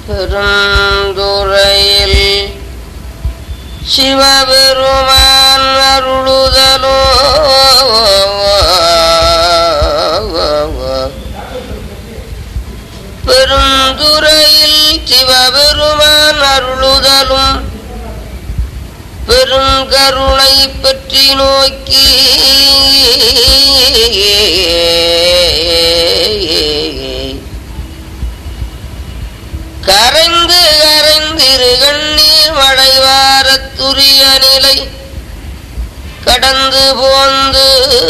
பெருந்துறையில் சிவபெருமான் அருளுதலோ பெருந்துறையில் சிவபெருமான் அருளுதலும் பெருங்கருணை பற்றி நோக்கி கரைந்து கரைந்திரு கண்ணீர் மழைவாரத்துரிய நிலை கடந்து போந்து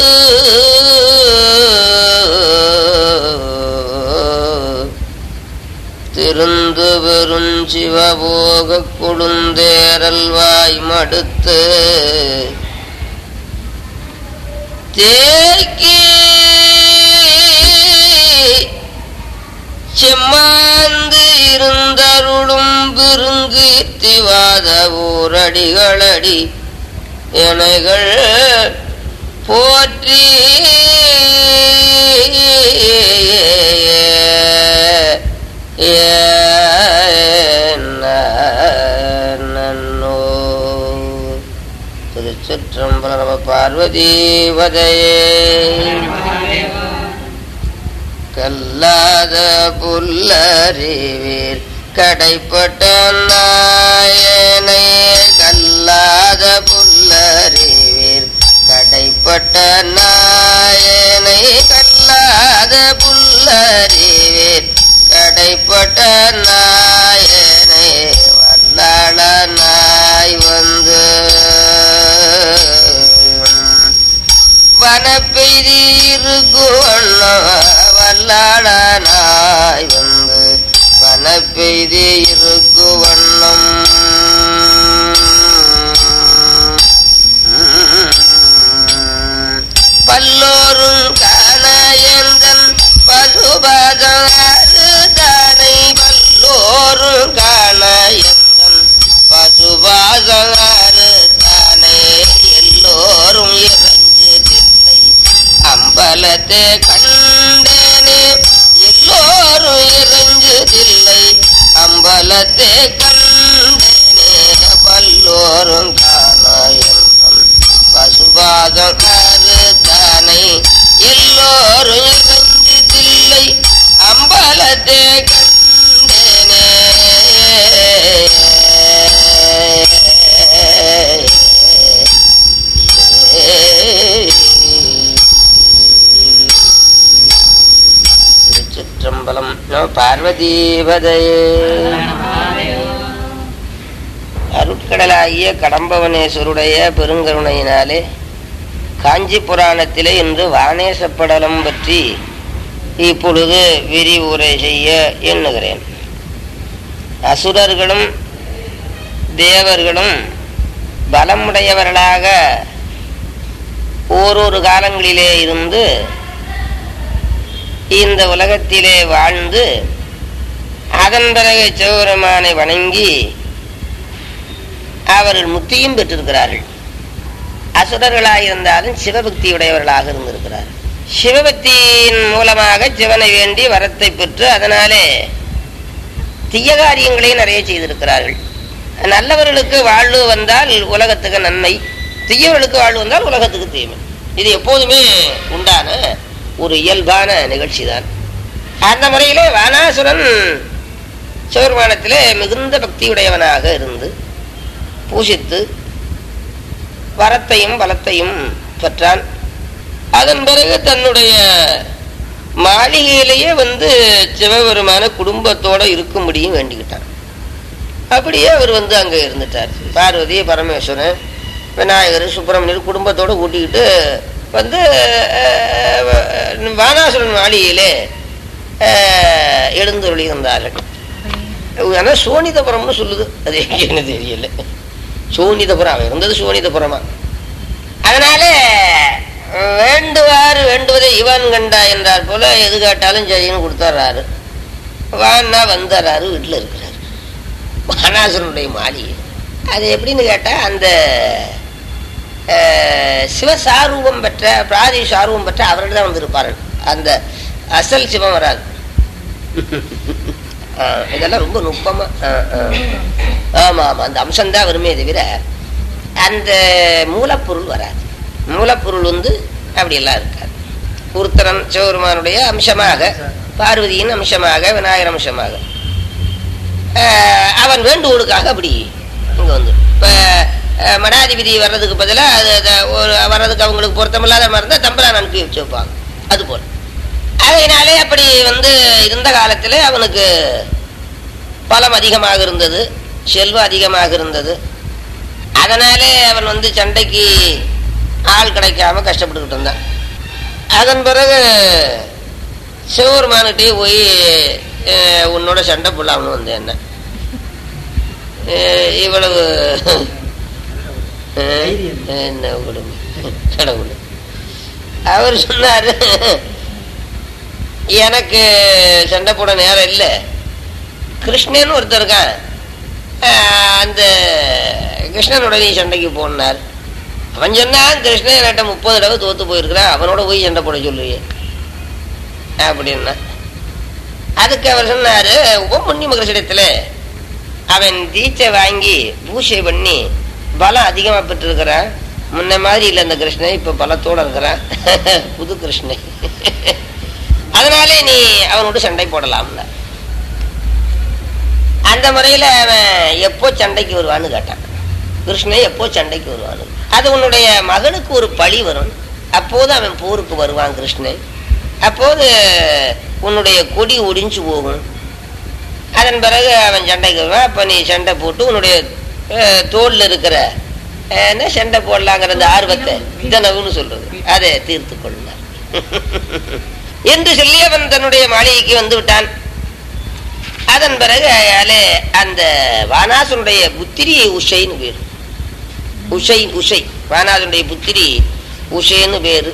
திருந்து பெரும் சிவபோக கொடுந்தேரல்வாய் மடுத்து தேக்கி செம்மாந்து இருந்தருளும் பிருங்கு திவாத ஊரடிகளடி எனைகள் போற்றி நன்னோ திருச்சிற்றம்பல நம பார்வதீவதையே கல்லாத புல்லறிவீர் கடைப்பட்ட நாயனை கல்லாத புல்லறிவீர் கடைப்பட்ட நாயனை கல்லாத புல்லறிவீர் கடைப்பட்ட நாயனை வல்லாள நாய் வந்து வனப்பெய்தி இருக்கும் வல்லாள நாய் வந்து வனப்பெய்தி இருக்கு வண்ணம் பல்லோரும் காண எந்தன் பசுபாதம் தானை பல்லோரும் காண எந்தன் பசுபாதம் தானே எல்லோரும் இறஞ்சதில்லை அம்பலத்தை கண்டனே எல்லோரும் இறஞ்சதில்லை அம்பலத்தை கண்டனே பல்லோரும் காணாயம் பசுபாதம் தானை எல்லோரும் இறஞ்சதில்லை அம்பலத்தை திருச்சிற்றம்பலம் நம பார்வதீபதையே அருட்கடலாகிய கடம்பவனேஸ்வருடைய பெருங்கருணையினாலே காஞ்சி புராணத்திலே இன்று வானேசப்படலம் பற்றி இப்பொழுது விரிவுரை செய்ய எண்ணுகிறேன் அசுரர்களும் தேவர்களும் பலமுடையவர்களாக ஓரொரு காலங்களிலே இருந்து இந்த உலகத்திலே வாழ்ந்து அதன் பிறகு சிவபெருமானை வணங்கி அவர்கள் முக்தியும் பெற்றிருக்கிறார்கள் அசுரர்களாயிருந்தாலும் சிவபக்தியுடையவர்களாக இருந்திருக்கிறார்கள் சிவபக்தியின் மூலமாக சிவனை வேண்டி வரத்தை பெற்று அதனாலே தீய காரியங்களையும் நிறைய செய்திருக்கிறார்கள் நல்லவர்களுக்கு வாழ்வு வந்தால் உலகத்துக்கு நன்மை தீயவர்களுக்கு வாழ்வு வந்தால் உலகத்துக்கு தீமை இது எப்போதுமே உண்டான ஒரு இயல்பான நிகழ்ச்சி தான் அந்த முறையிலே வானாசுரன் சிவபெருமானத்திலே மிகுந்த பக்தியுடையவனாக இருந்து பூசித்து வரத்தையும் பலத்தையும் பெற்றான் அதன் பிறகு தன்னுடைய மாளிகையிலேயே வந்து சிவபெருமான குடும்பத்தோட இருக்கும்படியும் வேண்டிக்கிட்டான் அப்படியே அவர் வந்து அங்கே இருந்துட்டார் பார்வதி பரமேஸ்வரன் விநாயகர் சுப்பிரமணியர் குடும்பத்தோட கூட்டிக்கிட்டு வந்து வானாசுரன் மாளிகையிலே எழுந்தொழி இருந்தார்கள் ஆனால் சோனிதபுரம்னு சொல்லுது அது எங்கேன்னு தெரியல சோனிதபுரம் அவன் இருந்தது சோனிதபுரமா அதனால வேண்டுவார் வேண்டுவதை இவன் கண்டா என்றார் போல எது கேட்டாலும் சரின்னு கொடுத்துட்றாரு வான்னா வந்துடுறாரு வீட்டில் இருக்கிறாரு வானாசுரனுடைய மாளிகை அது எப்படின்னு கேட்டால் அந்த சிவசாரூபம் பெற்ற பிராதி சாரூபம் பெற்ற அவர்கள் தான் வந்திருப்பார்கள் அந்த அசல் சிவம் வராது ஆ, இதெல்லாம் ரொம்ப நுட்பமா ஆ, ஆ. ஆமா ஆமா அந்த அம்சம்தான் வருமே தவிர அந்த மூலப்பொருள் வராது மூலப்பொருள் வந்து அப்படி எல்லாம் இருக்காது உருத்தரன் சிவபெருமானுடைய அம்சமாக பார்வதியின் அம்சமாக விநாயகர் அம்சமாக ஆஹ், அவன் வேண்டுகோளுக்காக அப்படி இங்க வந்து இப்ப ஆஹ், மடாதிபதி வர்றதுக்கு பதிலாக அது அது ஒரு வர்றதுக்கு அவங்களுக்கு பொருத்தமில்லாத மாதிரி இருந்தால் தம்பரான் அனுப்பி வச்சு வைப்பாங்க அது போல அதனாலே அப்படி வந்து இருந்த காலத்தில் அவனுக்கு பலம் அதிகமாக இருந்தது செல்வம் அதிகமாக இருந்தது அதனாலே அவன் வந்து சண்டைக்கு ஆள் கிடைக்காம கஷ்டப்பட்டுக்கிட்டு இருந்தான் அதன் பிறகு சிவபெருமானுகிட்டே போய் அஹ், உன்னோட சண்டை போடலாம்னு வந்தேன் என்ன அஹ், இவ்வளவு அஹ், என்ன கொடுமை கடவுள் அவர் சொன்னாரு எனக்கு சண்டை போட நேரம் இல்லை கிருஷ்ணன் ஒருத்தர் இருக்கான் ஆஹ் அந்த கிருஷ்ணனோட நீ சண்டைக்கு போனார் அவன் சொன்னான் கிருஷ்ணன் என்கிட்ட முப்பது தடவை தோத்து போயிருக்கிறான் அவனோட போய் சண்டை போட சொல்லுவியே அப்படின்னா அதுக்கு அவர் சொன்னாரு உபமுன்னி மகர்ஷிடத்துல அவன் தீட்சை வாங்கி பூஜை பண்ணி பலம் அதிகமா பெற்றிருக்கிறான் முன்ன மாதிரி இல்லை அந்த கிருஷ்ணன் இப்ப பலத்தோட இருக்கிறான் புது கிருஷ்ணன் அதனாலே நீ அவனோட சண்டை போடலாம்ல அந்த முறையில அவன் எப்போ சண்டைக்கு வருவான்னு கேட்டான் கிருஷ்ணன் எப்போ சண்டைக்கு வருவான்னு அது உன்னுடைய மகனுக்கு ஒரு பழி வரும் அப்போது அவன் போருக்கு வருவான் கிருஷ்ணன் அப்போது உன்னுடைய கொடி ஒடிஞ்சு போகும் அதன் பிறகு அவன் சண்டைக்கு வருவான் அப்போ நீ சண்டை போட்டு உன்னுடைய அஹ், தோல்ல இருக்கிற அஹ், என்ன சண்டை போடலாங்கிற அந்த ஆர்வத்தை இதனவுன்னு சொல்றது அதை தீர்த்து கொள்ளார் என்று சொல்லி அவன் தன்னுடைய மாளிகைக்கு வந்து விட்டான் அதன் பிறகு அயாலே அந்த வானாசனுடைய புத்திரி உஷைன்னு பேரு உஷை உஷை வானாசனுடைய புத்திரி உஷைன்னு பேரு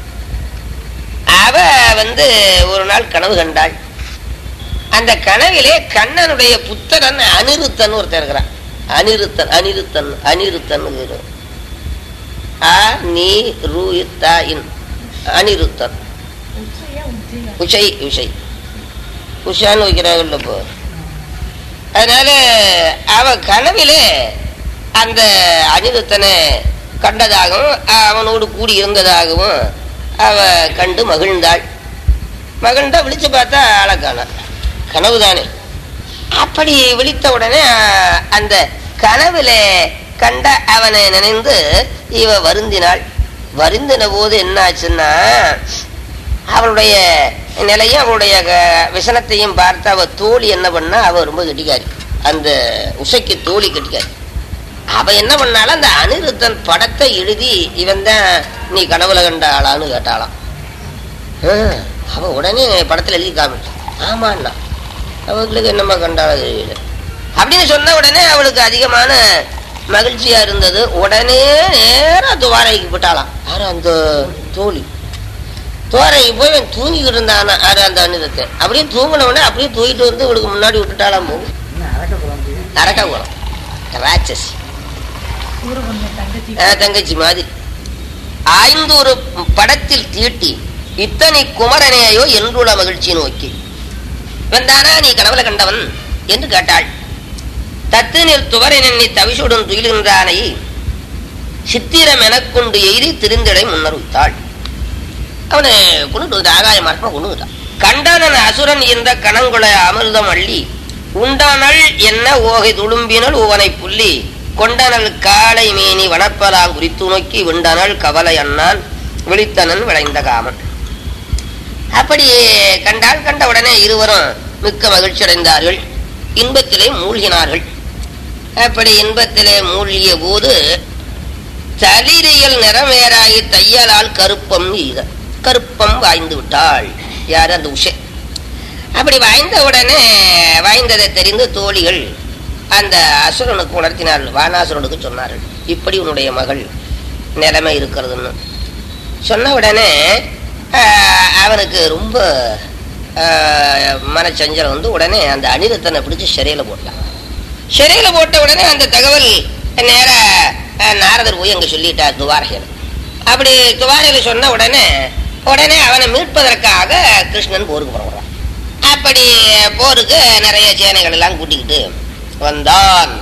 அவ வந்து ஒரு நாள் கனவு கண்டாள் அந்த கனவிலே கண்ணனுடைய புத்தரன் அனிருத்தன் ஒருத்தன் இருக்கிறான் அனிருத்தன் அனிருத்தன் அனிருத்தன் பேரு அ நீ ரு த இன் அனிருத்தன் உஷை உஷை உஷான்னு வைக்கிறாங்கல்ல இப்போ அதனால அவ கனவிலே அந்த அனிருத்தனை கண்டதாகவும் அவனோடு கூடி இருந்ததாகவும் அவ கண்டு மகிழ்ந்தாள் மகிழ்ந்தா விழிச்சு பார்த்தா ஆளை காணா கனவு தானே அப்படி விழித்த உடனே அஹ், அந்த கனவுல கண்ட அவனை நினைந்து இவ வருந்தினாள் வருந்தின போது என்ன ஆச்சுன்னா அவளுடைய நிலையும் அவளுடைய க- விசனத்தையும் பார்த்து அவ தோழி என்ன பண்ணா அவ ரொம்ப கெட்டிக்காரி அந்த உஷைக்கு தோழி கெட்டிக்காரி அவ என்ன பண்ணாலும் அந்த அனிருத்தன் படத்தை எழுதி இவன் தான் நீ கனவுல கண்ட ஆளான்னு கேட்டாளாம் ஆ, அவ உடனே படத்துல எழுதி காமிச்சு ஆமாண்ணா அவங்களுக்கு என்னம்மா கண்டாளோ தெரியல அப்படின்னு சொன்ன உடனே அவளுக்கு அதிகமான மகிழ்ச்சியா இருந்தது உடனே நேரா துவாரைக்கு போட்டாளாம் யாரு அந்த தோழி துவாரைக்கு போய் இவன் தூங்கிக்கிட்டு இருந்தானா யாரு அந்த அனிதத்தை அப்படியே தூங்கின உடனே அப்படியே தூக்கிட்டு வந்து இவளுக்கு முன்னாடி விட்டுட்டாளாம் போகும் அரக்க குளம் ராட்சஸ் தங்கச்சி மாதிரி ஆய்ந்து ஒரு படத்தில் தீட்டி இத்தனை குமரனேயோ என்றுள்ள மகிழ்ச்சி நோக்கி வந்தானா நீ கனவுல கண்டவன் என்று கேட்டாள் தத்து நீர் துவரின் எண்ணி தவிசுடன் துயிலுகின்றானை சித்திரம் எனக்கொண்டு எய்தி திருந்தடை முன்னர் வைத்தாள் அவனை கொண்டு வந்து ஆகாய மார்க்கமா கொண்டு வந்துட்டான் கண்டனன் அசுரன் இந்த கணங்குள அமிர்தம் அள்ளி உண்டானள் என்ன ஓகை துளும்பினள் உவனை புள்ளி கொண்டனல் காளை மேனி வனப்பலாம் குறித்து நோக்கி விண்டனள் கவலை அண்ணான் விழித்தனன் விளைந்த காமன் அப்படி கண்டால் கண்ட உடனே இருவரும் மிக்க மகிழ்ச்சி அடைந்தார்கள் இன்பத்திலே மூழ்கினார்கள் அப்படி இன்பத்திலே மூழ்கிய போது தளிரியல் நிறமேறாகி தையலால் கருப்பம் எய்த கருப்பம் வாய்ந்து விட்டாள் யார் அந்த உஷை அப்படி வாய்ந்த உடனே வாய்ந்ததை தெரிந்து தோழிகள் அந்த அசுரனுக்கு உணர்த்தினார்கள் வானாசுரனுக்கு சொன்னார்கள் இப்படி உன்னுடைய மகள் நிலைமை இருக்கிறதுன்னு சொன்ன உடனே ஆஹ், அவனுக்கு ரொம்ப ஆஹ், மனச்சஞ்சலம் வந்து உடனே அந்த அனிருத்தனை பிடிச்சி சிறையில போட்டான் சிறையில போட்ட உடனே அந்த தகவல் நேர அஹ், நாரதர் போய் அங்க சொல்லிட்டார் துவாரகையில் அப்படி துவாரகையில் சொன்ன உடனே உடனே அவனை மீட்பதற்காக கிருஷ்ணன் போருக்கு புறப்படுறான் அப்படி போருக்கு நிறைய சேனைகள் எல்லாம் கூட்டிக்கிட்டு வந்தான்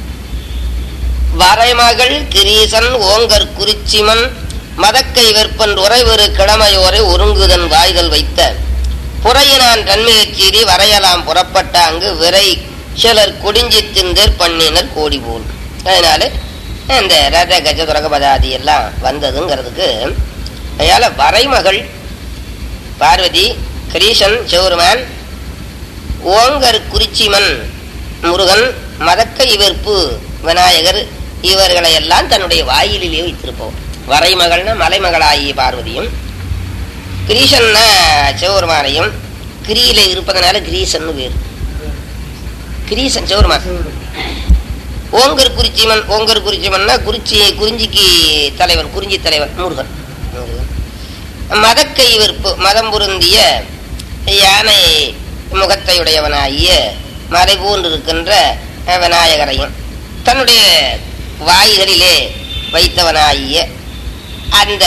வரைமகள் கிரீசன் ஓங்கர் குறிச்சிமன் மதக்கை வெற்பன் உறைவரு கிழமையோரை ஒருங்குதன் வாய்தல் வைத்த புறையினான் தன்மையச் சீறி வரையலாம் புறப்பட்ட அங்கு விரை சிலர் குடிஞ்சி திந்தர் பண்ணினர் கோடி போல் அதனால இந்த ரத கஜ துரகபதாதி எல்லாம் வந்ததுங்கிறதுக்கு அதனால வரைமகள் பார்வதி கிரீசன் சிவருமான் ஓங்கர் குறிச்சிமன் முருகன் மதக்கை வெறுப்பு விநாயகர் இவர்களை எல்லாம் தன்னுடைய வாயிலிலே வைத்திருப்போம் வரைமகள்னா மலைமகளாகிய பார்வதியும் கிரீசன்னா சிவபெருமானையும் கிரியில இருப்பதனால கிரீசன் வேறு கிரீசன் சிவபெருமான் ஓங்கர் குறிச்சிமன் ஓங்கர் குறிச்சிமன்னா குறிச்சி குறிஞ்சிக்கு தலைவன் குறிஞ்சி தலைவன் முருகன் முருகன். மதக்கை வெறுப்பு மதம் பொருந்திய யானை முகத்தையுடையவனாகிய மலை போன்றிருக்கின்ற விநாயகரையும் தன்னுடைய வாய்களிலே வைத்தவனாகிய அந்த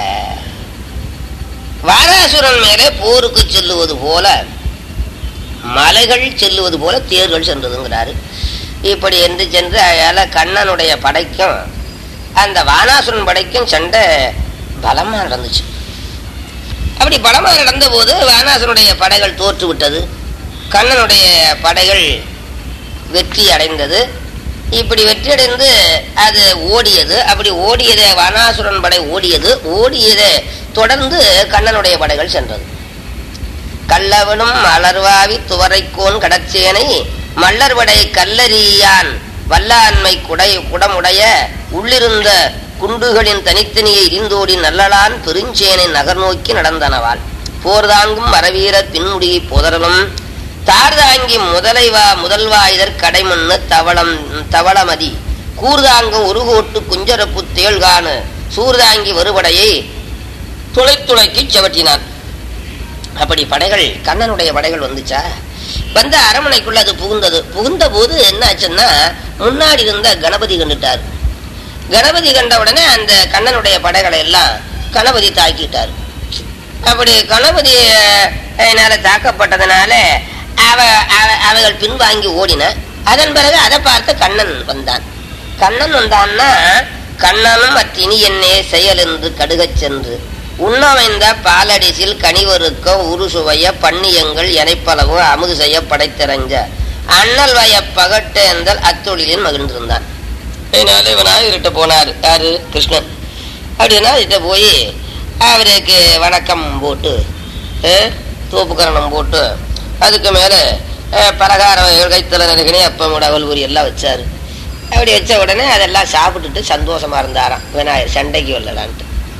வாராசுரன் மேலே போருக்கு செல்லுவது போல மலைகள் செல்லுவது போல தேர்கள் சென்றதுங்கிறாரு இப்படி என்று சென்று அயால கண்ணனுடைய படைக்கும் அந்த வானாசுரன் படைக்கும் சண்டை பலமா நடந்துச்சு அப்படி பலமா நடந்த போது வானாசுரனுடைய படைகள் தோற்று விட்டது கண்ணனுடைய படைகள் வெற்றி அடைந்தது இப்படி வெற்றி அடைந்து அது ஓடியது அப்படி ஓடியதே வனாசுரன் படை ஓடியது ஓடியதை தொடர்ந்து கண்ணனுடைய படைகள் சென்றது கல்லவனும் மலர்வாவி துவரைக்கோன் கடச்சேனை மல்லர்வடை கல்லறியான் வல்லாண்மை குடை குடமுடைய உள்ளிருந்த குண்டுகளின் தனித்தனியை இரிந்தோடி நல்லலான் பெருஞ்சேனை நகர் நோக்கி நடந்தனவாள் போர்தாங்கும் மரவீர பின்முடியை போதரலும் தார்தாங்கி முதலைவா முதல்வாயுதர் கடைமண்ணு தவளம் தவளமதி கூர்தாங்கும் உருகோட்டு குஞ்சரப்பு தேள்கானு சூர்தாங்கி வருபடையை துளைத்துளைக்கி செவட்டினான் அப்படி படைகள் கண்ணனுடைய படைகள் வந்துச்சா வந்த அரமனைக்குள்ள அது புகுந்தது புகுந்த போது என்ன ஆச்சுன்னா முன்னாடி இருந்த கணபதி கண்டுட்டார் கணபதி கண்ட உடனே அந்த கண்ணனுடைய படைகளை எல்லாம் கணபதி தாக்கிட்டார் அப்படி கணபதி அதனால தாக்கப்பட்டதுனால அவ அவ- அவைகள் பின்வாங்கி ஓடின அதன் பிறகு அதை பார்த்து கண்ணன் வந்தான் கண்ணன் வந்தான்னா கண்ணனும் அத்தினி என்னே செயல் என்று கடுகச் சென்று உண்ணமைந்த பாலடிசில் கனிவருக்கம் உரு சுவைய பண்ணியங்கள் எனைப்பளவும் அமுது செய்ய படைத்திறஞ்ச அண்ணல் வய பகட்டேந்தல் அத்தொழிலில் மகிழ்ந்திருந்தான் அதனால விநாயகர்கிட்ட போனார் யாரு கிருஷ்ணன் அப்படின்னா கிட்ட போய் அவருக்கு வணக்கம் போட்டு அஹ், தூப்புக்கரணம் போட்டு அதுக்கு மேலே பலகாரம் கைத்தல நெருகினே அப்பம் உடவல் ஊரி எல்லாம் வச்சாரு அப்படி வச்ச உடனே அதெல்லாம் சாப்பிட்டுட்டு சந்தோஷமா இருந்தாராம் விநாயகர் சண்டைக்கு வரலான்ட்டு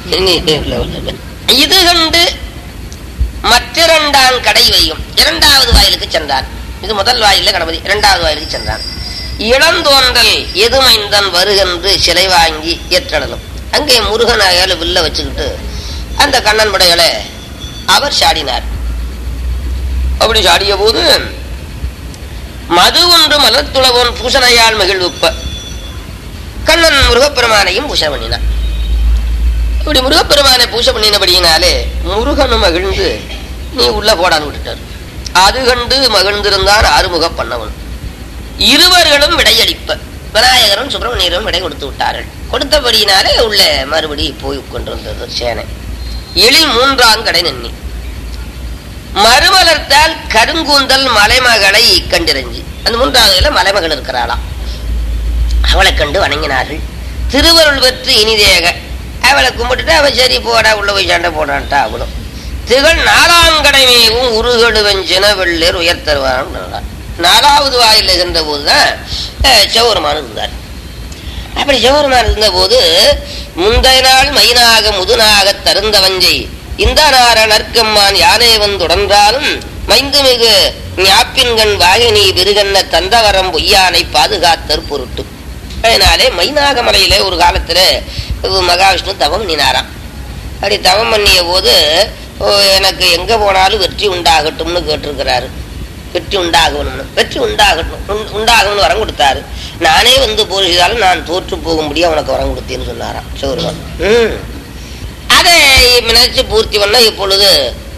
இது கண்டு மற்றிரண்டாம் கடை வையும் இரண்டாவது வாயிலுக்கு சென்றான் இது முதல் வாயில கணபதி இரண்டாவது வாயிலுக்கு சென்றான் இளந்தோன்றல் எதுமைந்தன் வருகென்று சிலை வாங்கி ஏற்றடலும் அங்கே முருகன் அயால வில்ல வச்சுக்கிட்டு அந்த கண்ணன் படைகளை அவர் சாடினார் அப்படி சாடிய போது மது ஒன்று மலர்த்துளவோன் பூசணையால் மகிழ்வுப்ப கண்ணன் முருகப்பெருமானையும் பூசை பண்ணினான் இப்படி முருகப்பெருமானை பூசை பண்ணினபடியினாலே முருகனும் மகிழ்ந்து நீ உள்ள போடான்னு விட்டுட்டார் அது கண்டு மகிழ்ந்திருந்தான் ஆறுமுக பண்ணவன் இருவர்களும் விடையளிப்ப விநாயகரும் சுப்பிரமணியரும் விடை கொடுத்து விட்டார்கள் கொடுத்தபடியினாலே உள்ள மறுபடி போய் கொண்டிருந்தது சேனை எளி மூன்றாம் கடை நன்னி மறுமலர்த்தால் கருங்கூந்தல் மலைமகளை கண்டிரஞ்சி அந்த மூன்றாவதுல மலைமகள் இருக்கிறாளாம் அவளை கண்டு வணங்கினார்கள் திருவருள் பெற்று இனிதேக அவளை கும்பிட்டுட்டு அவ சரி போடா உள்ள போய் சண்டை போடான்ட்டா அவளும் திகழ் நாலாங்கடமையும் உருகடுவன் சின வெள்ளேர் உயர்த்தருவான் நாலாவது வாயில் இருந்த போதுதான் சௌரமான் இருந்தார் அப்படி சௌரமான் இருந்த போது முந்தைய நாள் மைனாக முதுனாக தருந்த வஞ்சை இந்த நார நற்கம்மான் யானை வந்துடன்றாலும் மைந்துமிகு ஞாப்பின்கண் வாகினி விருகன்ன தந்தவரம் பொய்யானை பாதுகாத்தற் பொருட்டு அதனாலே மைனாக மலையில ஒரு காலத்துல மகாவிஷ்ணு தவம் பண்ணினாராம் அப்படி தவம் பண்ணிய போது ஓ, எனக்கு எங்க போனாலும் வெற்றி உண்டாகட்டும்னு கேட்டிருக்கிறாரு வெற்றி உண்டாகணும்னு வெற்றி உண்டாகட்டும் உண்- உண்டாகணும்னு வரம் கொடுத்தாரு நானே வந்து போர் செய்தாலும் நான் தோற்று போகும்படி அவனுக்கு வரம் கொடுத்தேன்னு சொன்னாராம் சிவருமான் ம் அதை நினைச்சு பூர்த்தி பண்ண இப்பொழுது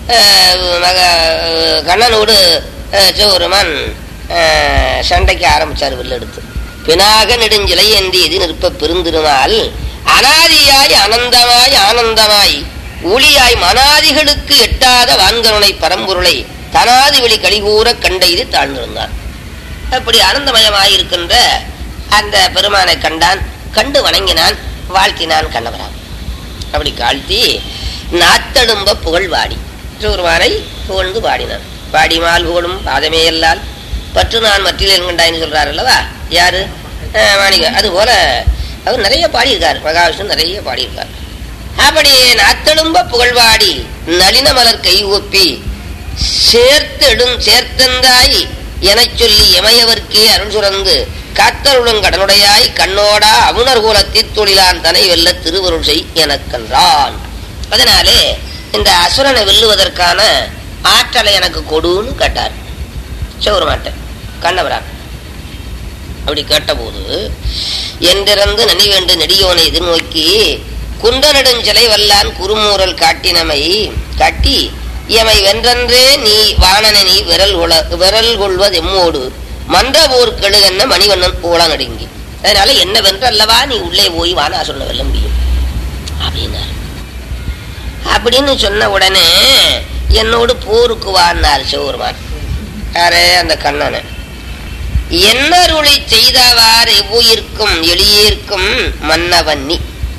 அஹ், மக கண்ணனோடு அஹ், சிவபெருமான் அஹ், சண்டைக்கு ஆரம்பிச்சார் வில்லெடுத்து பினாக நெடுஞ்சிலை என்று எது நிற்ப பெருந்திருமால் அனாதியாய் அனந்தமாய் ஆனந்தமாய் ஒளியாய் மனாதிகளுக்கு எட்டாத வான்கருணை பரம்பொருளை தனாதி வெளி கலிகூற கண்டெய்து தாழ்ந்திருந்தான் அப்படி ஆனந்தமயமாய் இருக்கின்ற அந்த பெருமானை கண்டான் கண்டு வணங்கினான் வாழ்த்தினான் கண்ணவரான் அப்படி காழ்த்தி நாத்தெடும்ப புகழ் வாடி பெருமானை புகழ்ந்து பாடினான் பாடிமால் புகழும் பாதமே எல்லால் பற்று நான் மற்றில் என்கின்றாயின்னு சொல்றாரு அல்லவா யாரு அஹ் மாணிக்க அது போல அவர் நிறைய பாடியிருக்கார் மகாவிஷ்ணு நிறைய பாடியிருக்கார் அப்படி நாத்தெடும்ப புகழ்வாடி நளின மலர் கை ஒப்பி சேர்த்தெடும் சேர்த்தந்தாய் எனச் சொல்லி எமையவர்க்கே அருள் சுரந்து காத்தருளும் கடனுடையாய் கண்ணோடா அவுணர் கூலத்தித் தொழிலான் தனை வெல்ல திருவருள் செய் எனக்கென்றான் அதனாலே இந்த அசுரனை வெல்லுவதற்கான ஆற்றலை எனக்கு கொடுன்னு கேட்டார் சிவருமாட்ட கண்ணவரான் அப்படி கேட்டபோது என்றிறந்து நனிவேண்டு நெடியோனை எதிர்நோக்கி குன்ற நெடுஞ்சிலை வல்லான் குறுமூறல் காட்டினமை காட்டி எமை வென்றன்றே நீ வாணனை நீ விரல் உள விரல் கொள்வது எம்மோடு மன்ற போர் கெழுகென்ன மணிவண்ணன் போல நடுங்கி அதனால என்ன வென்ற அல்லவா நீ உள்ளே போய் வானாசுரனை வெல்ல முடியும் அப்படின்னாரு அப்படின்னு சொன்ன உடனே என்னோடு போருக்கு வான்னார் சிவபெருமான் யாரு அந்த கண்ணனை என்னருளை செய்தவாறு எவ்வுயிர்க்கும் எளியேற்கும் மன்னவன்னி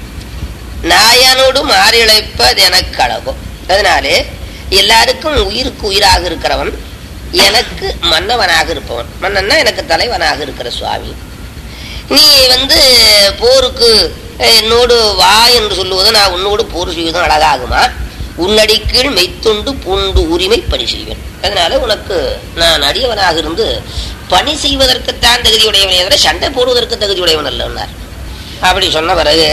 நாயனோடு மாறிழைப்பது எனக்கு அழகும் அதனாலே எல்லாருக்கும் உயிருக்கு உயிராக இருக்கிறவன் எனக்கு மன்னவனாக இருப்பவன் மன்னன்னா எனக்கு தலைவனாக இருக்கிற சுவாமி நீ வந்து போருக்கு அஹ், என்னோடு வா என்று சொல்லுவது நான் உன்னோடு போர் செய்வதும் அழகாகுமா உன்னடி கீழ் மெய்த்துண்டு பூண்டு உரிமை பணி செய்வேன் அதனால உனக்கு நான் அடியவனாக இருந்து பணி செய்வதற்குத்தான் தகுதியுடையவனே தவிர சண்டை போடுவதற்கு தகுதியுடையவன் அல்லவனார் அப்படி சொன்ன பிறகு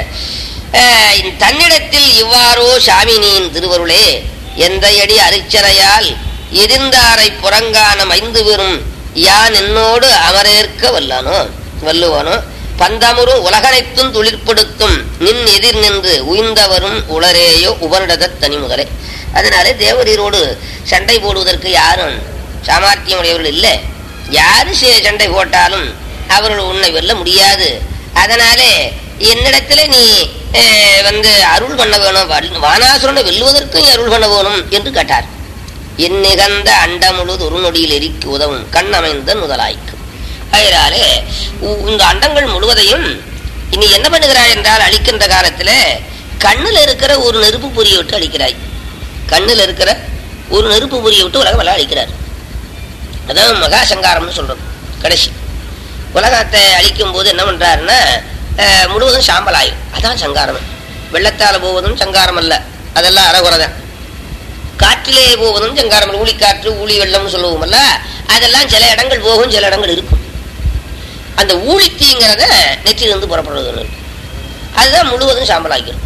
அஹ், தன்னிடத்தில் இவ்வாறோ சாமினியின் திருவருளே எந்த அடி அரிச்சரையால் எதிர்ந்தாரை புறங்கான மைந்து பெறும் யான் என்னோடு அமரேற்க வல்லானோ வல்லுவானோ பந்தமுறும் உலகனைத்தும் துளிர்ப்படுத்தும் நின் எதிர் நின்று உயிர்ந்தவரும் உளரேயோ உபரிடத தனிமுகரே அதனாலே தேவரீரோடு சண்டை போடுவதற்கு யாரும் சாமர்த்தியம் உடையவர்கள் இல்லை யாரு சே- சண்டை போட்டாலும் அவர்கள் உன்னை வெல்ல முடியாது அதனாலே என்னிடத்துல நீ அஹ், வந்து அருள் பண்ண வேணும் வல்- வானாசுரனை வெல்லுவதற்கும் நீ அருள் பண்ண வேணும் என்று கேட்டார் என் நிகழ்ந்த அண்டமுழுது ஒரு நொடியில் எரிக்கு உதவும் கண் அமைந்த முதலாய்க்கு அதனாலே உ- இந்த அண்டங்கள் முழுவதையும் நீ என்ன பண்ணுகிறாய் என்றால் அழிக்கின்ற காலத்துல கண்ணுல இருக்கிற ஒரு நெருப்பு பொறியை விட்டு அழிக்கிறாய் கண்ணுல இருக்கிற ஒரு நெருப்பு பொறியை விட்டு உலகம் எல்லாம் அழிக்கிறார் அதான் மகா சங்காரம்னு சொல்றது கடைசி உலகத்தை அழிக்கும் போது என்ன பண்றாருன்னா அஹ், முழுவதும் சாம்பல் ஆயிரும் அதான் சங்காரம் வெள்ளத்தால போவதும் சங்காரம் அல்ல அதெல்லாம் அறகுறதான் காற்றிலே போவதும் சங்காரம் ஊழி காற்று ஊழி வெள்ளம்னு சொல்லுவோம்ல அதெல்லாம் சில இடங்கள் போகும் சில இடங்கள் இருக்கும் அந்த ஊழித்தீங்கிறத நெற்றிலிருந்து புறப்படுறது அதுதான் முழுவதும் சாம்பலாக்கிடும்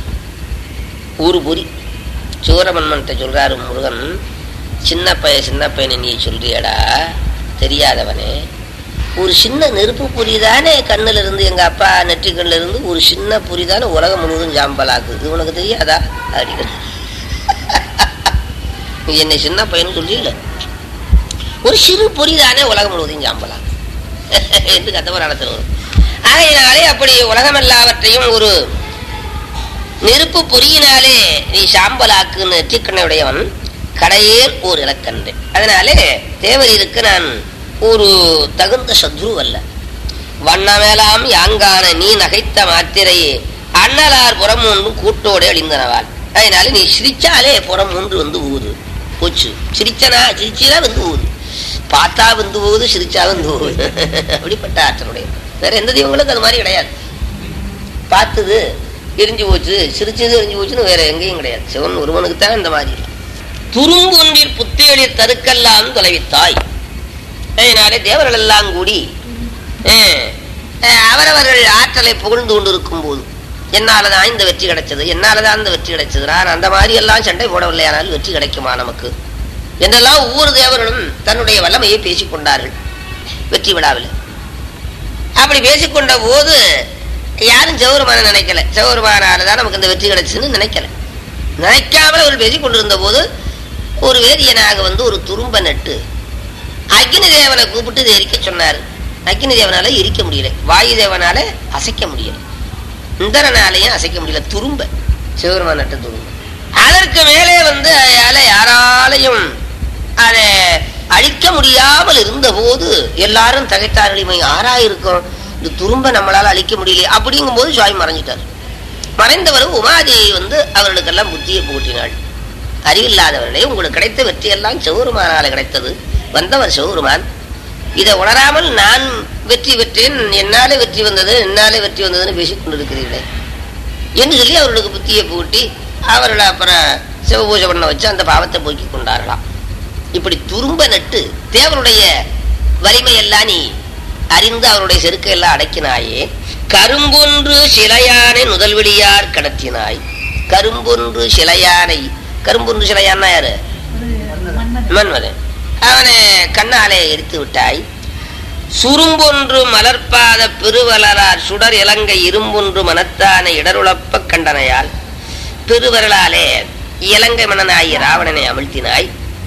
ஒரு பொறி சூரமன்மன்ட்ட சொல்றாரு முருகன் சின்ன பையன் சின்ன பையனை நீ சொல்றியடா தெரியாதவனே ஒரு சின்ன நெருப்பு பொறி தானே கண்ணுல இருந்து எங்க அப்பா நெற்றிக்கண்ணுல இருந்து ஒரு சின்ன பொறி தானே உலகம் முழுவதும் சாம்பலாக்குது இது உனக்கு தெரியாதா அப்படிங்கிறது நீ என்னை சின்ன பையன் சொல்றீங்கள ஒரு சிறு பொறி தானே உலகம் முழுவதும் சாம்பலாக்கு என்று கத்தபுராணத்தில் வரும் ஆகையினாலே அப்படி உலகம் எல்லாவற்றையும் ஒரு நெருப்பு பொறியினாலே நீ சாம்பலாக்குன்னு நெற்றிக்கண்ணையுடையவன் கடையேல் ஒரு இலக்கன்று அதனாலே தேவரீருக்கு நான் ஒரு தகுந்த சத்ரு அல்ல வண்ணமேலாம் யாங்கான நீ நகைத்த மாத்திரையே அண்ணலார் புறம் ஒன்று கூட்டோடு அழிந்தனவாள் அதனால நீ சிரிச்சாலே புறம் ஒன்று வந்து ஊது போச்சு சிரிச்சனா சிரிச்சா வந்து ஊது பார்த்தா வந்து போகுது சிரிச்சா வந்து போகுது அப்படிப்பட்ட ஆற்றலுடைய வேற எந்த தெய்வங்களுக்கும் அது மாதிரி கிடையாது பார்த்தது எரிஞ்சு போச்சு சிரிச்சது எரிஞ்சு போச்சுன்னு வேற எங்கேயும் கிடையாது சிவன் ஒருவனுக்கு தான் இந்த மாதிரி துரும்பொன்றில் புத்தேளிர் தருக்கெல்லாம் தொலைவித்தாய் அதனாலே தேவர்கள் எல்லாம் கூடி அஹ், அஹ், அவரவர்கள் ஆற்றலை புகழ்ந்து கொண்டிருக்கும் போது என்னாலதான் இந்த வெற்றி கிடைச்சது என்னாலதான் இந்த வெற்றி கிடைச்சது நான் அந்த மாதிரி எல்லாம் சண்டை போடவில்லையானால் வெற்றி கிடைக்குமா நமக்கு என்றெல்லாம் ஒவ்வொரு தேவர்களும் தன்னுடைய வல்லமையை பேசிக் கொண்டார்கள் வெற்றி விழாவில் அப்படி பேசிக்கொண்ட போது யாரும் சௌரமான நினைக்கல சௌரமானால தான் நமக்கு இந்த வெற்றி கிடைச்சதுன்னு நினைக்கல நினைக்காமல் அவர்கள் பேசிக் கொண்டிருந்த போது ஒரு வேதியனாக வந்து ஒரு துரும்ப நட்டு அக்னி தேவனை கூப்பிட்டு இதை எரிக்க சொன்னார் அக்னி தேவனால எரிக்க முடியல வாயு தேவனால அசைக்க முடியல இந்திரனாலையும் அசைக்க முடியல துரும்ப சிவபெருமான் நட்ட துரும்ப அதற்கு மேலே வந்து அதால யாராலையும் அதை அழிக்க முடியாமல் இருந்த போது எல்லாரும் தகைத்தார்கள் இவன் யாரா இருக்கும் இந்த துரும்ப நம்மளால அழிக்க முடியல அப்படிங்கும் போது சுவாமி மறைஞ்சிட்டார் மறைந்தவர் உமாதேவி வந்து அவர்களுக்கெல்லாம் புத்தியை புகட்டினாள் அறிவில்லாதவர்களே உங்களுக்கு கிடைத்த வெற்றியெல்லாம் சிவருமானால கிடைத்தது வந்தவர் சிவருமான் இதை உணராமல் நான் வெற்றி பெற்றேன் என்னாலே வெற்றி வந்தது என்னாலே வெற்றி வந்ததுன்னு பேசிக் கொண்டிருக்கிறீர்களே என்று சொல்லி அவர்களுக்கு புத்தியை பூட்டி அவர்களை அப்புறம் சிவபூஜை பண்ண வச்சு அந்த பாவத்தை போக்கி கொண்டார்களாம் இப்படி துரும்ப நட்டு தேவனுடைய வலிமையெல்லாம் நீ அறிந்து அவருடைய செருக்கை எல்லாம் அடக்கினாயே கரும்பொன்று சிலையானை நுதல்வெளியார் கடத்தினாய் கரும்பொன்று சிலையானை கரும்பொன்று சிலையான்னா யாரு மன்மதன் அவனை கண்ணாலே எரித்து விட்டாய் சுரும்பொன்று மலர்பாத பெருவலரார் சுடர் இலங்கை இரும்பொன்று மனத்தானை இடருளப்ப கண்டனையால் பெருவரலாலே இலங்கை மன்னனாகிய ராவணனை அமிழ்த்தினாய்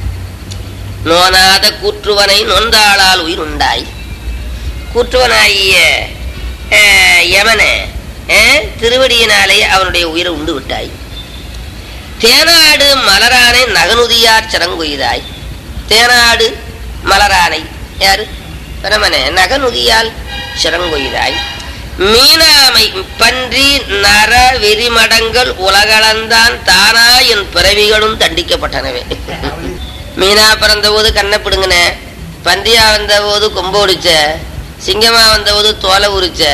நோனாத கூற்றுவனை நொந்தாளால் உயிர் உண்டாய் கூற்றுவனாகிய அஹ், யமனை அஹ், திருவடியினாலே அவனுடைய உயிரை உண்டு விட்டாய் தேனாடு மலரானை நகனுதியார் சரங்குயிதாய் தேனாடு மலரானை யாரு பரமனே நகனுதியால் சிறங்கொய்தாய் மீனாமை பன்றி நர வெறிமடங்கள் உலகளந்தான் தானா என் பிறவிகளும் தண்டிக்கப்பட்டனவே மீனா பிறந்த போது கண்ணை பிடுங்கின பன்றியா வந்த போது கொம்ப ஒடிச்ச சிங்கமா வந்த போது தோலை உரிச்ச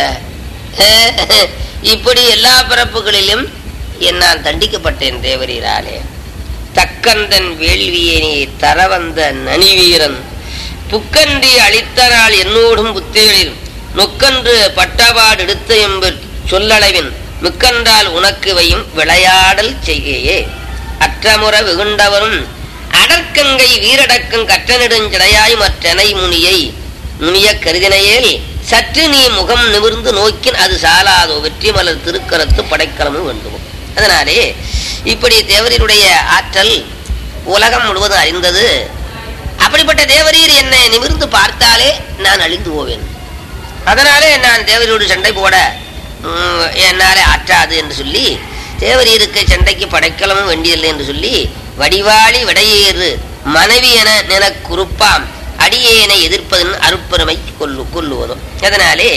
இப்படி எல்லா பிறப்புகளிலும் என்னால் தண்டிக்கப்பட்டேன் தேவரீராலே தக்கந்தன் வேள்வியை நீ தரவந்த நனிவீரன் புக்கன்றி அளித்த நாள் என்னோடும் புத்திகளில் நொக்கன்று பட்டபாடு எடுத்த என்பர் சொல்லளவின் மிக்கன்றால் உனக்கு வையும் விளையாடல் செய்கையே அற்றமுற வெகுண்டவரும் அடற்கங்கை வீரடக்கம் கற்ற நெடுஞ்சடையாய் மற்றனை முனியை முனிய கருதினையேல் சற்று நீ முகம் நிமிர்ந்து நோக்கின் அது சாலாதோ வெற்றி மலர் திருக்கரத்து படைக்கலமும் வேண்டுமோ அதனாலே இப்படி தேவரீருடைய ஆற்றல் உலகம் முழுவதும் அறிந்தது அப்படிப்பட்ட தேவரீர் என்னை நிமிர்ந்து பார்த்தாலே நான் அழிந்து போவேன் அதனாலே நான் தேவரீரோடு சண்டை போட ம், என்னாலே ஆற்றாது என்று சொல்லி தேவரீருக்கு சண்டைக்கு படைக்கலமும் வேண்டியதில்லை என்று சொல்லி வடிவாளி விடையேறு மனைவி என நினக்குறுப்பாம் அடியேனை எதிர்ப்பதன் அருப்பெருமை கொல்லு கொல்லுவதும் அதனாலே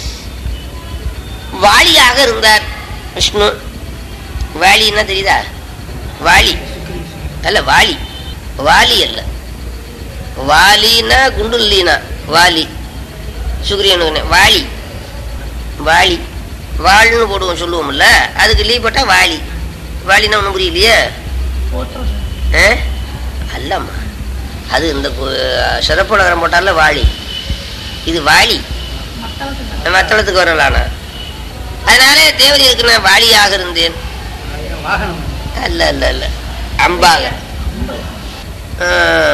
வாலியாக இருந்தார் விஷ்ணு வாலின்னா தெரியுதா வாலி அல்ல வாலி வாலி அல்ல வாலினா குண்டுல்லீனா வாலி சுக்ரியனு வாலி வாலி வாள்னு போடுவோம் சொல்லுவோம்ல அதுக்கு லீவ் போட்டா வாலி வாலினா ஒன்றும் புரியலையே ஆ? அல்லம்மா அது இந்த கு- சிறப்புலகரம் போட்டால வாலி இது வாலி மத்தளத்துக்கு வரலானா அதனால தேவதைக்கு நான் வாலியாக இருந்தேன் அல்ல அல்ல அல்ல அம்பாக ஆ,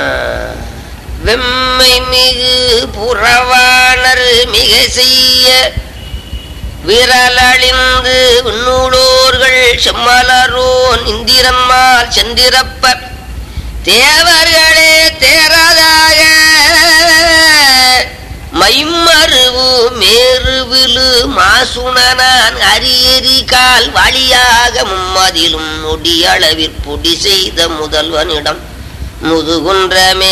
வெம்மை மிகு புறவாணர் மிக செய்ய விரலழிந்து விண்ணூடோர்கள் செம்மலரோன் இந்திரன்மால் சென்றிரப்பர் தேவர்களே தேரதாக மைமருவு மேருவிலு மாசுணனான் அரியரி கால் வழியாக மும்மதிலும் நொடியளவிற் பொடி செய்த முதல்வனிடம் முதுகுன்றமே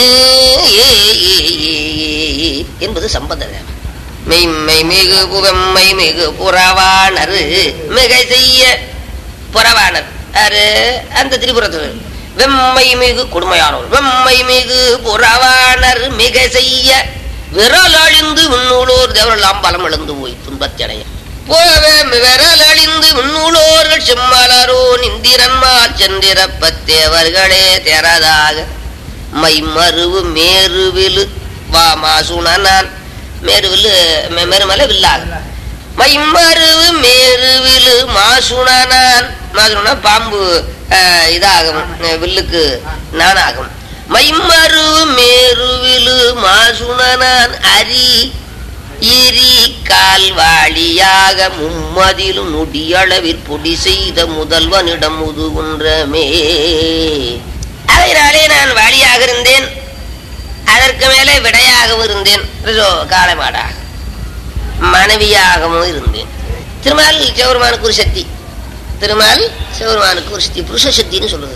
என்பது சம்பந்தம் மெய்மை மிகு புவம்மை மிகு புறவாணரு மிகை செய்ய புறவாணர் யாரு அந்த திரிபுரத்தில் வெம்மை மிகு கொடுமையானவர் வெம்மை மிகு புறவாணர் மிக செய்ய விரல் அழிந்து விண்ணூலோர் தேவரெல்லாம் பலம் இழந்து போய் துன்பத்தடைய போவே விரல் அழிந்து விண்ணூலோர்கள் செம்மலரோ நிந்திரன்மால் சென்றிரப்ப தேவர்களே தெரதாக மைமருவு மேருவிலு வா மாசுணனான் மேருவில்லு மே- மேருமலை வில்லாக மைமருவு மேருவிலு மாசுணனான் மாசுனா பாம்பு அஹ், இதாகும் அஹ், வில்லுக்கு நானாகும் மைமருவு மேருவிலு மாசுணனான் அரி இரி கால்வாளியாக மும்மதிலும் நொடியளவிற் பொடி செய்த முதல்வனிடம் முதுகுன்றமே அதனாலே நான் வாலியாக இருந்தேன் அதற்கு மேலே விடையாகவும் இருந்தேன் ரிசோ காளமாடாக மனைவியாகவும் இருந்தேன் திருமால் சிவருமானுக்கு ஒரு சக்தி திருமால் சிவருமானுக்கு ஒரு சக்தி புருஷ சக்தின்னு சொல்லுது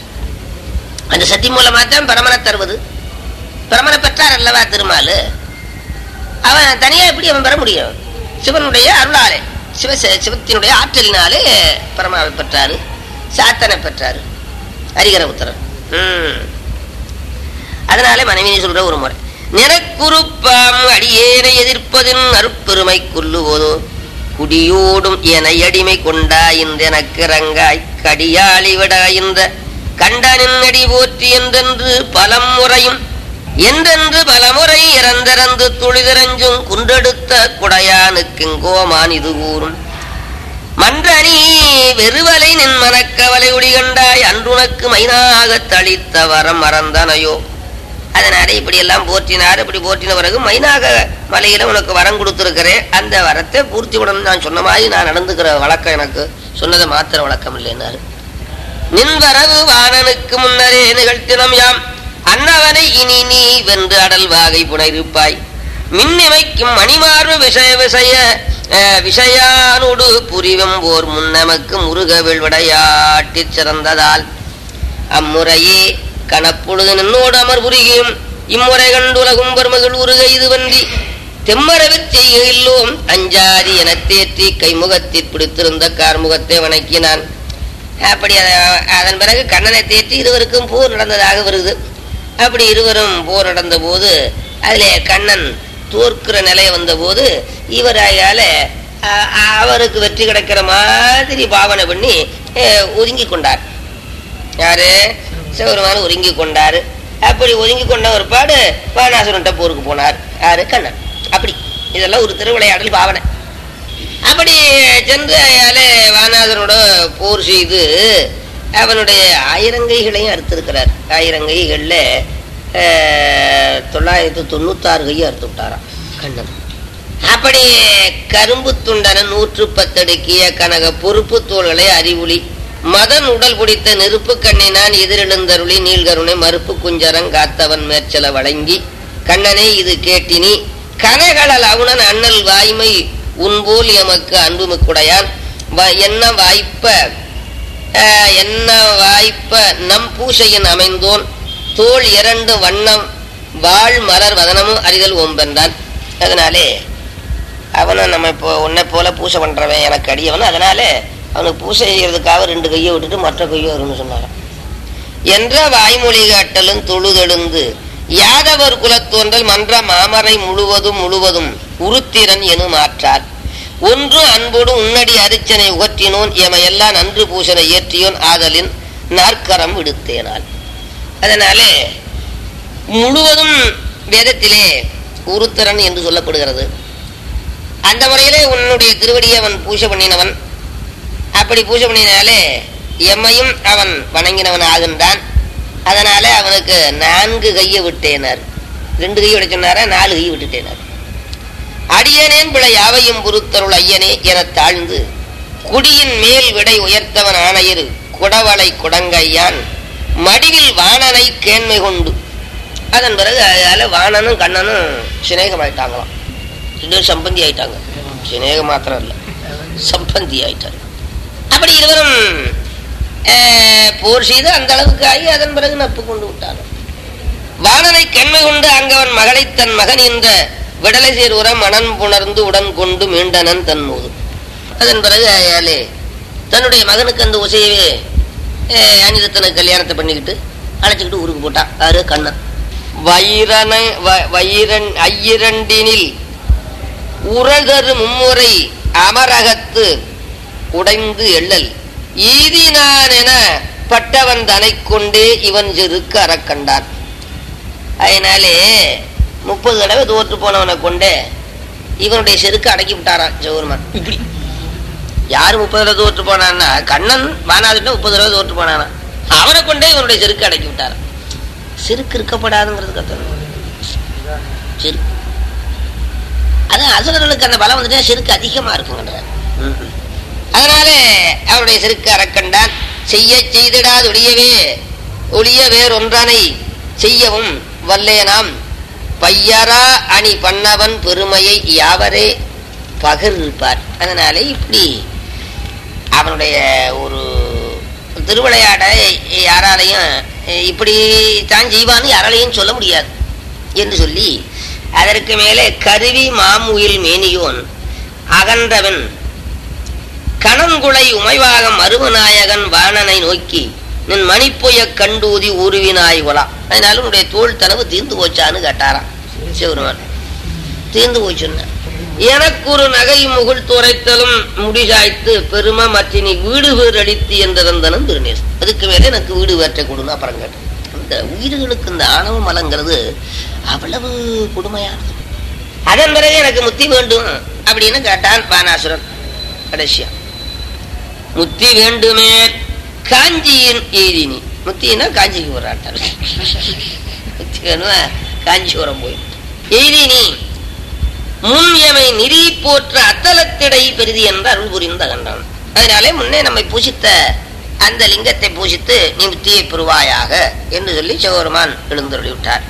அந்த சக்தி மூலமா தான் பரமனை தருவது பரமனை பெற்றார் அல்லவா திருமால் அவன் தனியா எப்படி அவன் பெற முடியும் சிவனுடைய அருளாலே சிவ சிவத்தினுடைய ஆற்றலினாலே பரமாவை பெற்றாரு சாத்தனை பெற்றாரு ஹரிகர உத்தரன் ம். அதனாலே மனைவி சொல்ற ஒரு முறை நினக்குறுப்பாம் அடியேனை எதிர்ப்பதின் அருப்பெருமை கொல்லுவதோ குடியோடும் என அடிமை கொண்டாயிந்த எனக்கிறங்காய் கடியாளி விடாயிந்த கண்டனின் அடி போற்றி என்றென்று பலம் முறையும் என்றென்று பலமுறை இறந்திறந்து துளிதிரஞ்சும் குன்றெடுத்த குடையானுக்கெங்கோமான் இது கூறும் மன்றனி வெறுவலை நின் மனக்கவலை ஒளிகண்டாய் அன்றுனக்கு மைனாகத் தளித்த வரம் மறந்தனையோ அதனால இப்படி எல்லாம் போற்றினார் இப்படி போற்றின பிறகு மைனாக மலையில உனக்கு வரம் கொடுத்திருக்கிறேன் அந்த வரத்தை பூர்த்தி உடன் நான் சொன்ன மாதிரி நான் நடந்துக்கிற வழக்கம் எனக்கு சொன்னதை மாத்திர வழக்கம் இல்லைன்னாரு நின் வரவு வாணனுக்கு முன்னரே நிகழ்த்தினம் யாம் அன்னவனை இனி நீ வென்று அடல் வாகை புனைருப்பாய் மின்னிமைக்கும் மணிமார்பு விஷய விஷய அஹ், விஷயானோடு புரிவம் ஓர் முன்னமக்கு முருக விளையாட்டிற் சிறந்ததால் அம்முறையே கணப்பொழுது நின்னோடு அமர் புரியும் இம்முறை கண்டுலகும் பெருமகள் உருக இது வந்தி தெம்மரவிற் செய்ய இல்லோம் அஞ்சாதி எனத் தேற்றி கைமுகத்தில் பிடித்திருந்த கார்முகத்தை வணக்கினான் அப்படி அத- அதன் பிறகு கண்ணனை தேற்றி இருவருக்கும் போர் நடந்ததாக வருது அப்படி இருவரும் போர் நடந்த போது அதிலே கண்ணன் தோற்கிற நிலை வந்த போது இவராயால அ- அவருக்கு வெற்றி கிடைக்கிற மாதிரி பாவனை பண்ணி அஹ், ஒதுங்கி கொண்டார் யாரு சிவபெருமான ஒதுங்கி கொண்டாரு அப்படி ஒதுங்கி கொண்ட ஒரு பாடு வானாசுரன்ட்ட போருக்கு போனார் யாரு கண்ணன் அப்படி இதெல்லாம் ஒரு திருவிளையாடல் பாவனை அப்படி சென்று அயாலே வானாதனோட போர் செய்து அவனுடைய ஆயிரங்கைகளையும் அறுத்திருக்கிறார் ஆயிரங்கைகள்ல அஹ், தொள்ளாயிரத்தி தொண்ணூத்தாறு கையை அறுத்து விட்டாராம் கண்ணன் அப்படி கரும்பு துண்டன நூற்று பத்தடுக்கிய கனக பொறுப்பு தோள்களை அறிவுளி மதன் உடல் பிடித்த நெருப்பு கண்ணினான் எதிரெழுந்தருளி நீள்கருணை மறுப்பு குஞ்சரங் காத்தவன் மேற்சல வழங்கி கண்ணனே இது கேட்டினி கனகளல் அவுணன் அண்ணல் வாய்மை உன்போல் எமக்கு அன்புமிக்குடையான் வ- என்ன வாய்ப்ப அஹ், என்ன வாய்ப்ப நம் பூசையின் அமைந்தோன் தோள் இரண்டு வண்ணம் வாழ் மலர் வதனமும் அறிதல் ஓம்பென்றான் அதனாலே அவனும் நம்ம இப்போ உன்னை போல பூசை பண்றவன் எனக்கு அடியவன் அதனால அவனுக்கு பூசை செய்யறதுக்காக ரெண்டு கையை விட்டுட்டு மற்ற கையை வரும்னு சொன்னாராம் என்ற வாய்மொழி காட்டலும் தொழுதெழுந்து யாதவர் குலத்தோன்றல் மன்ற மாமரை முழுவதும் முழுவதும் உருத்திரன் எனும் ஆற்றார் ஒன்று அன்போடு உன்னடி அரிச்சனை உகற்றினோன் எமையெல்லாம் நன்று பூசனை ஏற்றியோன் ஆதலின் நாற்கரம் விடுத்தேனால் அதனாலே முழுவதும் வேதத்திலே உருத்திரன் என்று சொல்லப்படுகிறது அந்த முறையிலே உன்னுடைய திருவடியை அவன் பூஜை பண்ணினவன் அப்படி பூஜை பண்ணினாலே எம்மையும் அவன் வணங்கினவன் ஆகின்றான் அதனால அவனுக்கு நான்கு கையை விட்டேனார் ரெண்டு கையை விட சொன்னாரா நாலு கையை விட்டுட்டேனார் அடியனேன் பிழை யாவையும் பொறுத்தருள் ஐயனே எனத் தாழ்ந்து குடியின் மேல் விடை உயர்த்தவன் ஆணையரு குடவளை குடங்கையான் மடிவில் வாணனை கேண்மை கொண்டு அதன் பிறகு அதால வாணனும் கண்ணனும் சிநேகமாயிட்டாங்களாம் ரெண்டு பேரும் சம்பந்தி ஆயிட்டாங்க சிநேகம் மாத்திரம் இல்ல சம்பந்தி ஆயிட்டாங்க அப்படி இருவரும் அஹ், போர் செய்து அந்த அளவுக்கு ஆகி அதன் பிறகு நட்பு கொண்டு விட்டார்கள் வாணனை கண்மை கொண்டு அங்கவன் மகளை தன் மகன் என்ற விடலை சேருவர மனம் புணர்ந்து உடன் கொண்டு மீண்டனன் தன் போது அதன் பிறகு அயாலே தன்னுடைய மகனுக்கு அந்த உசையவே அஹ், அனிருத்தனுக்கு கல்யாணத்தை பண்ணிக்கிட்டு அழைச்சிக்கிட்டு ஊருக்கு போட்டான் யாரு கண்ணன் வைரனை வ- வைரன் ஐயிரண்டினில் உரகரு மும்முறை அமரகத்து உடைந்து எள்ளல் ஈதினான் என பட்டவன் தனை கொண்டே இவன் செருக்கு அறக்கண்டான் அதனாலே முப்பது தடவை தோற்று போனவனை கொண்டே இவனுடைய செருக்கு அடக்கி விட்டாரான் ஜெகர்மான் இப்படி யாரு முப்பது தடவை தோற்று போனான்னா கண்ணன் வானாதிட்ட முப்பது தடவை தோற்று போனானா அவனை கொண்டே இவனுடைய செருக்கு அடக்கி விட்டாரான் செருக்கு இருக்கப்படாதுங்கிறது கத்தணும் செருக்கு அதான் அசுரர்களுக்கு அந்த பலம் வந்துட்டா செருக்கு அதிகமா இருக்குங்கன்ற அதனால அவருடைய செருக்கு அறக்கண்டான் செய்ய செய்திடாதுடையவே ஒளிய வேறொன்றனை செய்யவும் வல்லேனாம் பையரா அணி பண்ணவன் பெருமையை யாவரே பகிர்ப்பார் அதனாலே இப்படி அவனுடைய ஒரு திருவிளையாடை யாராலையும் இப்படி தான் செய்வான்னு யாராலையும் சொல்ல முடியாது என்று சொல்லி அதற்கு மேலே கருவி மாமுயில் மேனியோன் அகன்றவன் கணங்குளை உமைவாகம் மருமநாயகன் வாணனை நோக்கி நின் மணிப்புய கண்டூதி உருவினாய் கொலா அதனால உன்னுடைய தோல் தனவு தீர்ந்து போச்சான்னு கேட்டாராம் சிவருமான் தீர்ந்து போச்சுன்னா எனக்கு ஒரு நகை முகுள் துரைத்தலும் முடிசாய்த்து பெருமை மற்றினி வீடு வேறு அடித்து என்றதந்தனும் திருநேஸ் அதுக்கு மேலே எனக்கு வீடு வேற்றை கொடுன்னு அப்புறம் கேட்டேன் இந்த உயிர்களுக்கு இந்த ஆணவ மலங்கிறது அவ்வளவு கொடுமையானது அதன் பிறகு எனக்கு முத்தி வேண்டும் அப்படின்னு கேட்டான் பானாசுரன் கடைசியா முத்தி வேண்டுமே காஞ்சியின் எய்தினி முத்தினா காஞ்சிக்கு போராட்டார் முத்தி வேணுமா காஞ்சிபுரம் போய் எய்தினி முன் எமை நிறி போற்ற அத்தலத்திடை பெரிதி என்று அருள் புரிந்த கண்டான் அதனாலே முன்னே நம்மை பூசித்த அந்த லிங்கத்தை பூசித்து நீ முத்தியை பெறுவாயாக என்று சொல்லி சிவபெருமான் எழுந்தருளி விட்டார்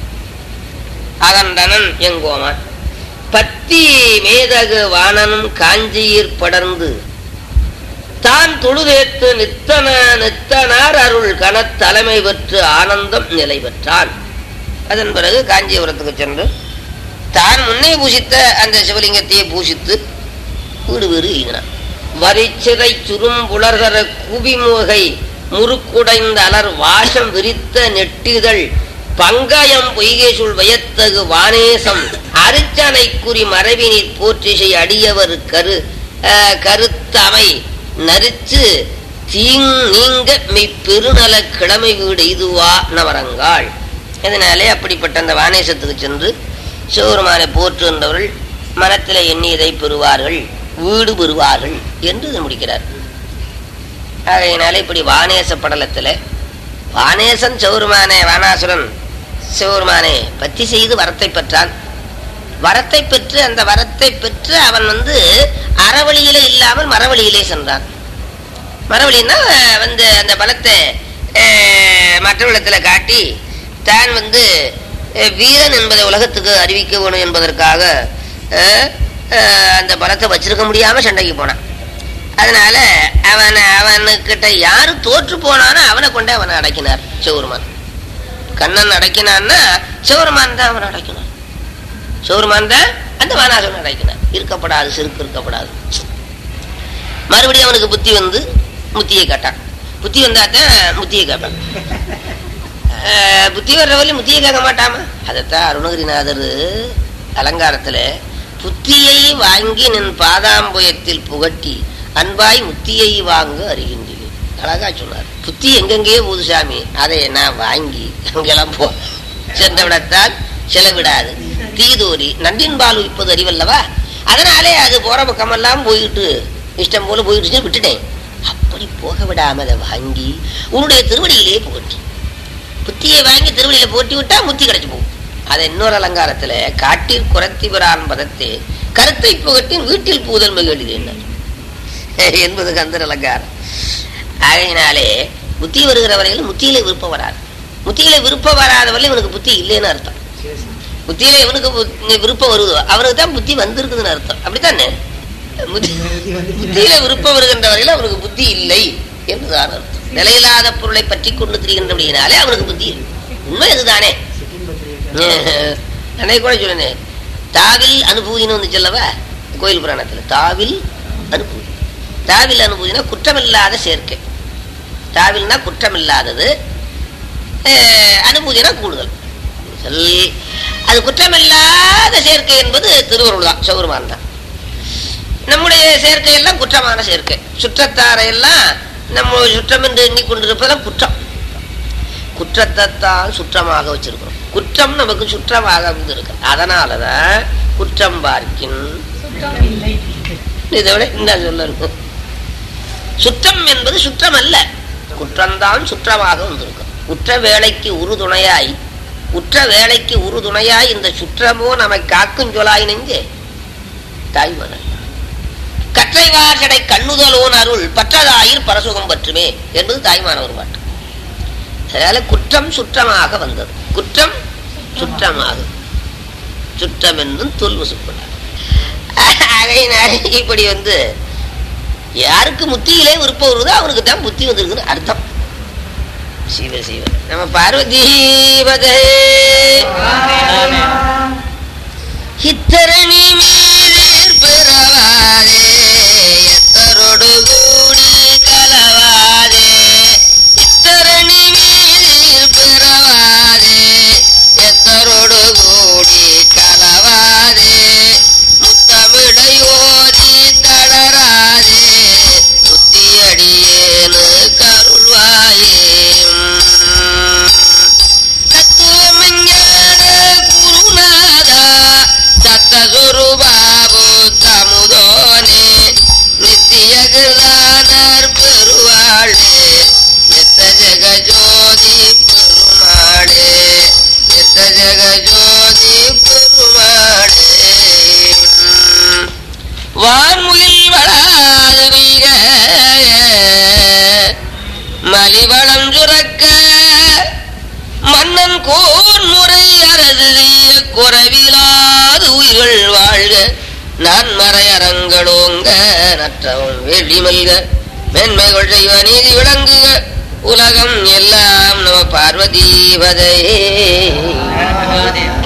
அகண்டனன் எங்கோமான் பத்தி மேதகு வாணனும் காஞ்சியிற் படர்ந்து தான் தொழுதேத்து நித்தன நித்தனார் அருள் கணத் தலைமை பெற்று ஆனந்தம் நிலை பெற்றான் அதன் பிறகு காஞ்சிபுரத்துக்கு சென்று தான் முன்னே பூசித்த அந்த சிவலிங்கத்தையே பூசித்து வீடு வீடு எழுதினான் வரிச்சிறை சுரும்புலர்கர குபிமுகை முறுக்குடைந்த அலர் வாசம் விரித்த நெட்டிதழ் பங்கயம் பொய்கேசுள் வயத்தகு வானேசம் அரிச்சனை குறி மரபினிற் போற்றிசை அடியவர் கரு அஹ், கருத்தமை நரிச்சு தீங் நீங்க மெய் பெருநல கிழமை வீடு இதுவா நவரங்காள் இதனாலே அப்படிப்பட்ட அந்த வானேசத்துக்கு சென்று சிவபெருமானை போற்றுகின்றவர்கள் மனத்திலே எண்ணியதை பெறுவார்கள் வீடு பெறுவார்கள் என்று இது முடிக்கிறார் ஆகையினாலே இப்படி வானேச படலத்தில் வானேசன் சிவருமானே வானாசுரன் சிவருமானே பத்தி செய்து வரத்தை பெற்றான் வரத்தை பெற்று அந்த வரத்தை பெற்று அவன் வந்து அறவழியிலே இல்லாமல் மரவழியிலே சென்றான் மரவழின்னா வந்து அந்த பலத்தை அஹ், மற்றவர்களிடத்துல காட்டி தான் வந்து அஹ், வீரன் என்பதை உலகத்துக்கு அறிவிக்க வேணும் என்பதற்காக அஹ், அஹ், அந்த பலத்தை வச்சிருக்க முடியாம சண்டைக்கு போனான் அதனால அவன் அவனுக்கிட்ட யாரு தோற்று போனானோ அவனை கொண்டு அவனை அடக்கினார் சிவருமான் கண்ணன் அடக்கினான்னா சிவருமான் தான் அவனை அடக்கினான் சிவருமான் தான் அந்த வானாசுரன் அடக்கினார் இருக்கப்படாது செருக்கு இருக்கப்படாது மறுபடியும் அவனுக்கு புத்தி வந்து முத்தியை கேட்டான் புத்தி வந்தாத்தான் முத்தியை கேட்பான் அஹ், புத்தி வர்ற வரையும் முத்தியை கேட்க மாட்டாமா அதைத்தான் அருணகிரிநாதர் அலங்காரத்துல புத்தியை வாங்கி நின் பாதாம்புயத்தில் புகட்டி அன்பாய் முத்தியை வாங்க அறிகின்றேன் அழகா சொன்னார் புத்தி எங்கெங்கே போகுது சாமி அதை நான் வாங்கி அங்கெல்லாம் போ சென்ற விடத்தால் செலவிடாது தீதோரி நன்றின்பால் உயிப்பது அறிவல்லவா அதனாலே அது போற பக்கமெல்லாம் போயிட்டு இஷ்டம் போல போயிட்டு விட்டுட்டேன் அப்படி போக விடாம அதை வாங்கி உன்னுடைய திருவடியிலே புகட்டி புத்தியை வாங்கி திருவடியில போட்டி விட்டா முத்தி கிடைச்சு போகும் அதை இன்னொரு அலங்காரத்துல காட்டில் குரத்தி பிரான் பதத்தே கருத்தை புகட்டின் வீட்டில் பூதல் மகிழ்கிறேன் என்பது கந்தர் அலங்காரம் ஆகையினாலே புத்தி வருகிற வரையில் முத்தியிலே விருப்பம் வராது முத்தியிலே விருப்பம் வராத வரையில் இவனுக்கு புத்தி இல்லைன்னு அர்த்தம் புத்தியில இவனுக்கு பு- விருப்பம் வருதோ அவனுக்கு தான் புத்தி வந்திருக்குதுன்னு அர்த்தம் அப்படித்தானே புத்தி- புத்தியில விருப்பம் வருகின்ற வரையில் அவனுக்கு புத்தி இல்லை என்றுதான் அர்த்தம் நிலையில்லாத பொருளை பற்றி கொண்டு திரிகின்றபடியினாலே அவனுக்கு புத்தி இல்லை உண்மை இதுதானே அன்னைக்கு கூட சொன்னேன் தாவில் அனுபூதின்னு வந்து சொல்லவா கோயில் புராணத்துல தாவில் அனுபூதி தாவில் அனுபூதினா குற்றமில்லாத சேர்க்கை தாவில்னா குற்றமில்லாதது அஹ், அனுபூதினா கூடுதல் கூடுதல். அது குற்றமில்லாத சேர்க்கை என்பது திருவருள் தான் சௌருமான் தான் நம்முடைய சேர்க்கை எல்லாம் குற்றமான சேர்க்கை சுற்றத்தாரை எல்லாம் நம்ம சுற்றம் என்று எண்ணிக்கொண்டிருப்பதும் குற்றம் குற்றத்தை தான் சுற்றமாக வச்சிருக்கிறோம் குற்றம் நமக்கு சுற்றமாக வந்திருக்கு அதனாலதான் குற்றம் பார்க்கின் இதை விட என்ன சொல்ல இருக்கும் சுற்றம் என்பது சுற்றம் அல்ல குற்றம்தான் சுற்றமாக வந்திருக்கும் உற்ற வேலைக்கு உறுதுணையாய் உற்ற வேலைக்கு உறுதுணையாய் இந்த சுற்றமோ நம்மை காக்கும் சொலாய் நெஞ்சே தாய்மகன் கற்றை வாசடை கண்ணுதலோன் அருள் பற்றதாயிர் பரசுகம் பற்றுமே என்பது தாய்மான ஒரு பாட்டு அதனால குற்றம் சுற்றமாக வந்தது குற்றம் சுற்றமாக சுற்றம் என்னும் தொல்வு சுப்படார் அதையினால இப்படி வந்து யாருக்கு முத்தியிலே விருப்பம் வருதோ அவனுக்கு தான் புத்தி வந்திருக்குன்னு அர்த்தம் சிவ சிவ நம்ம பார்வதீபதே இத்தரணி மீதில் பிறவாதே எத்தரோடு கூடி கலவாதே இத்தரணி மீதில் பிறவாதே எத்தரோடு கூடி கலவாதே முத்தமிழை ஓதி தளராதே புத்தியடியேனு கருள்வாயே தத்துவமெஞ்ஞான குருநாதா தத்தசுருபாபு தமுதோனே நித்திய கிருதானர் பெருவாளே நித்த ஜெகஜோதி பெருமாளே நித்த ஜெகஜோதி பெருமாளே வான்முகில் வளாது பெய்க மலிவளம் சுரக்க மன்னன் கோன் முறை அரசு செய்ய குறைவிலாது உயிர்கள் வாழ்க நான் மறையரங்களோங்க நற்றவம் வேள்வி மல்க மேன்மைகள் செய்வ நீதி விளங்குக உலகம் எல்லாம் நம பார்வதீபதையே